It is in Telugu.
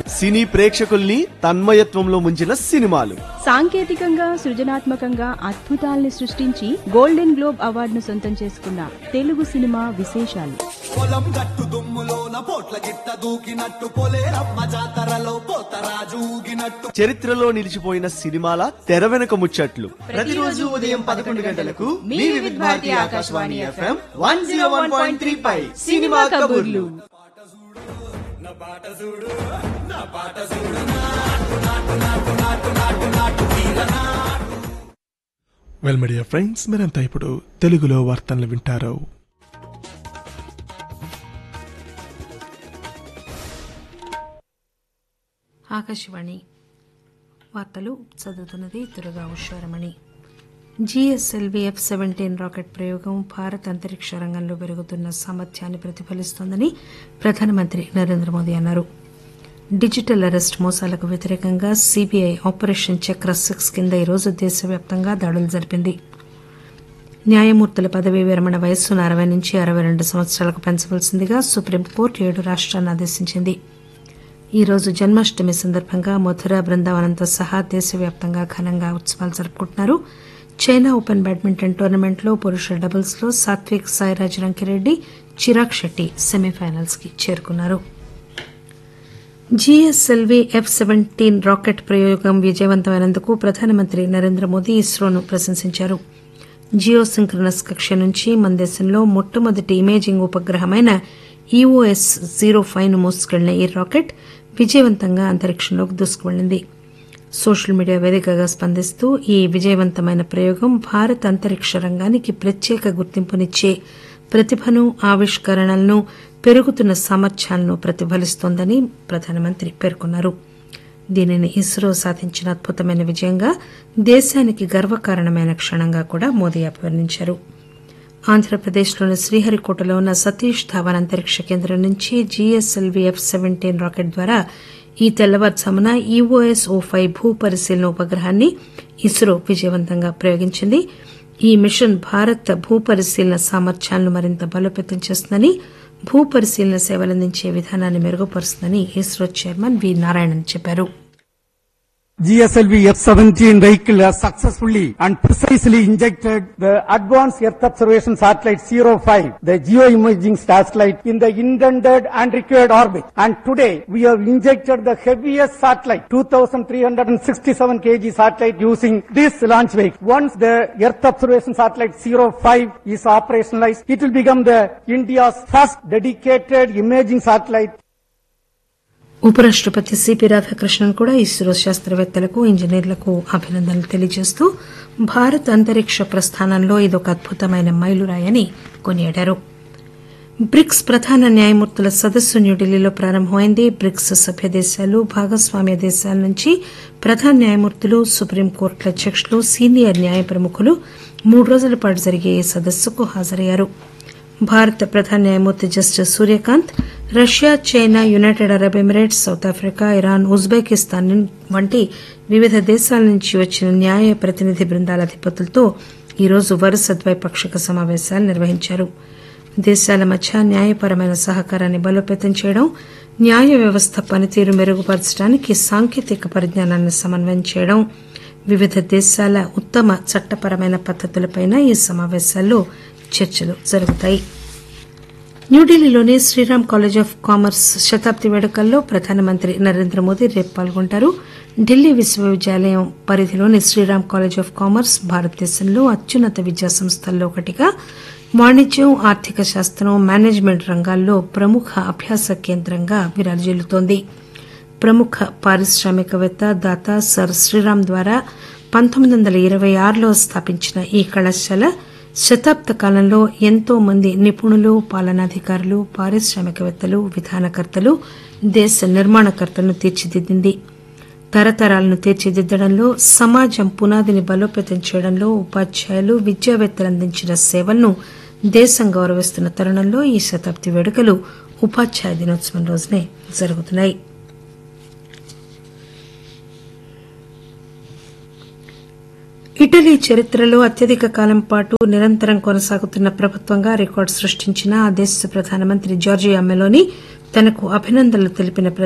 సినీ ప్రేక్షకుల్ని తన్మయత్వంలో ముంచిన సినిమాలు సాంకేతికంగా సృజనాత్మకంగా అద్భుతాల్ని సృష్టించి గోల్డెన్ గ్లోబ్ అవార్డును సొంతం చేసుకున్న తెలుగు సినిమా విశేషాలు పొలం గట్టు దుమ్ములోన పోట్ల గిట్ట దూకినట్టు పొలేరమ్మ జాతరలో పోతరాజు ఊగినట్టు చరిత్రలో నిలిచిపోయిన సినిమాల తెర వెనుక ముచ్చట్లు ప్రతిరోజు ఉదయం పదకొండు గంటలకు మీ Vividha Bharati Akashvani FM one zero one point three పై సినిమా కబుర్లు వెల్ మీడియా ఫ్రెండ్స్ మీరంతా ఇప్పుడు తెలుగులో వార్తలను వింటారు ఆకాశవాణి వార్తలు చదువుతున్నది Durga Usharamani GSLV F seventeen rocket ప్రయోగం భారత్ అంతరిక్ష రంగంలో పెరుగుతున్న సామర్థ్యాన్ని ప్రతిఫలిస్తోందని ప్రధానమంత్రి నరేంద్ర మోదీ అన్నారు డిజిటల్ అరెస్ట్ మోసాలకు వ్యతిరేకంగా సిబిఐ ఆపరేషన్ చక్ర సిక్స్ కింద ఈరోజు దేశవ్యాప్తంగా దాడులు జరిపింది న్యాయమూర్తుల పదవీ విరమణ వయస్సును అరవై నుంచి అరవై రెండు సంవత్సరాలకు పెంచవలసిందిగా సుప్రీంకోర్టు ఏడు రాష్ట్రాలను ఆదేశించింది ఈ రోజు జన్మాష్టమి సందర్భంగా మధుర బృందావనంతో సహా దేశవ్యాప్తంగా ఘనంగా ఉత్సవాలు జరుపుకుంటున్నారు చైనా ఓపెన్ బ్యాడ్మింటన్ టోర్నమెంట్లో పురుషుల డబుల్స్ లో సాత్విక్ సాయిరాజ్ రంకిరెడ్డి చిరాగ్ శెట్టి సెమీఫైనల్స్ కి చేరుకున్నారు జీఎస్ఎల్వీ ఎఫ్ సెవెంటీన్ రాకెట్ ప్రయోగం విజయవంతమైనందుకు ప్రధానమంత్రి నరేంద్ర మోదీ ఇస్రోను ప్రశంసించారు జియో సింక్రనస్ కక్ష నుంచి మన దేశంలో మొట్టమొదటి ఇమేజింగ్ ఉపగ్రహమైన ఈఓఎస్ జీరో ఫైవ్ ను మోసుకెళ్లిన ఈ రాకెట్ విజయవంతంగా అంతరిక్షంలోకి దూసుకువెళ్లింది సోషల్ మీడియా వేదికగా స్పందిస్తూ ఈ విజయవంతమైన ప్రయోగం భారత అంతరిక్ష రంగానికి ప్రత్యేక గుర్తింపునిచ్చే ప్రతిభను ఆవిష్కరణలను పెరుగుతున్న సామర్థ్యాలను ప్రతిఫలిస్తోందని ప్రధానమంత్రి పేర్కొన్నారు దీనిని ఇస్రో సాధించిన అద్భుతమైన విజయంగా దేశానికి గర్వకారణమైన క్షణంగా కూడా మోదీ అభివర్ణించారు ఆంధ్రప్రదేశ్లోని శ్రీహరికోటలో ఉన్న సతీష్ ధావన్ అంతరిక్ష కేంద్రం నుంచి జీఎస్ఎల్వీ ఎఫ్ సెవెంటీన్ రాకెట్ ద్వారా ఈ తెల్లవారుజామున ఈఓఎస్ ఓ ఫైవ్ భూ పరిశీలన ఉపగ్రహాన్ని ఇస్రో విజయవంతంగా ప్రయోగించింది ఈ మిషన్ భారత్ భూ పరిశీలన సామర్థ్యాలను మరింత బలోపేతం చేస్తుందని భూ పరిశీలన సేవలందించే విధానాన్ని మెరుగుపరుస్తుందని ఇస్రో చైర్మన్ వి నారాయణన్ చెప్పారు GSLV F-17 vehicle has successfully and precisely injected the Advanced Earth Observation Satellite 05, the geoimaging satellite, in the intended and required orbit. And today, we have injected the heaviest satellite, 2,367 kg satellite using this launch vehicle. Once the Earth Observation Satellite 05 is operationalized, it will become the India's first dedicated imaging satellite ఉపరాష్టపతి సిపి రాధాకృష్ణన్ కూడా ఇస్రో శాస్త్రవేత్తలకు ఇంజనీర్లకు అభినందనలు తెలియజేస్తూ భారత్ అంతరిక్ష ప్రస్థానంలో ఇదొక అద్భుతమైన మైలురాయని కొనియాడారు బ్రిక్స్ ప్రధాన న్యాయమూర్తుల సదస్సు న్యూఢిల్లీలో ప్రారంభమైంది బ్రిక్స్ సభ్య దేశాలు భాగస్వామ్య దేశాల నుంచి ప్రధాన న్యాయమూర్తులు సుప్రీంకోర్టుల అధ్యకులు సీనియర్ న్యాయ ప్రముఖులు మూడు రోజుల పాటు జరిగే ఈ సదస్సుకు హాజరయ్యారు భారత ప్రధాన న్యాయమూర్తి justice Suryakant Russia China United Arab Emirates South Africa Iran Uzbekistan వంటి వివిధ దేశాల నుంచి వచ్చిన న్యాయ ప్రతినిధి బృందాల అధిపతులతో ఈరోజు వరుస ద్వైపాక్షిక సమావేశాలు నిర్వహించారు దేశాల మధ్య న్యాయపరమైన సహకారాన్ని బలోపేతం చేయడం న్యాయ వ్యవస్థ పనితీరు మెరుగుపరచడానికి సాంకేతిక పరిజ్ఞానాన్ని సమన్వయం చేయడం వివిధ దేశాల ఉత్తమ చట్టపరమైన పద్దతులపై ఈ సమావేశాల్లో చర్చలు జరుగుతాయి న్యూఢిల్లీలోని శ్రీరామ్ కాలేజ్ ఆఫ్ కామర్స్ శతాబ్ది వేడుకల్లో ప్రధానమంత్రి నరేంద్ర మోదీ రేపు పాల్గొంటారు ఢిల్లీ విశ్వవిద్యాలయం పరిధిలోని శ్రీరామ్ కాలేజ్ ఆఫ్ కామర్స్ భారతదేశంలో అత్యున్నత విద్యా సంస్థల్లో ఒకటిగా వాణిజ్యం ఆర్థిక శాస్త్రం మేనేజ్మెంట్ రంగాల్లో ప్రముఖ అభ్యాస కేంద్రంగా విరాజిల్లుతోంది ప్రముఖ పారిశ్రామికవేత్త దాత సర్ శ్రీరామ్ ద్వారా పంతొమ్మిది వందల ఇరవై ఆరులో స్థాపించిన ఈ కళాశాల శతాబ్ద కాలంలో ఎంతో మంది నిపుణులు పాలనాధికారులు పారిశ్రామికవేత్తలు విధానకర్తలు దేశ నిర్మాణకర్తలను తీర్చిదిద్దింది తరతరాలను తీర్చిదిద్దడంలో సమాజం పునాదిని బలోపేతం చేయడంలో ఉపాధ్యాయులు విద్యావేత్తలు అందించిన సేవలను దేశం గౌరవిస్తున్న తరుణంలో ఈ శతాబ్ది వేడుకలు ఉపాధ్యాయ దినోత్సవం రోజునే జరుగుతున్నాయి ఇటలీ చరిత్రలో అత్యధిక కాలం పాటు నిరంతరం కొనసాగుతున్న ప్రభుత్వంగా రికార్డు సృష్టించిన ఆ దేశ ప్రధానమంత్రి జార్జియా మెలోని తనకు అభినందనలు తెలిపిన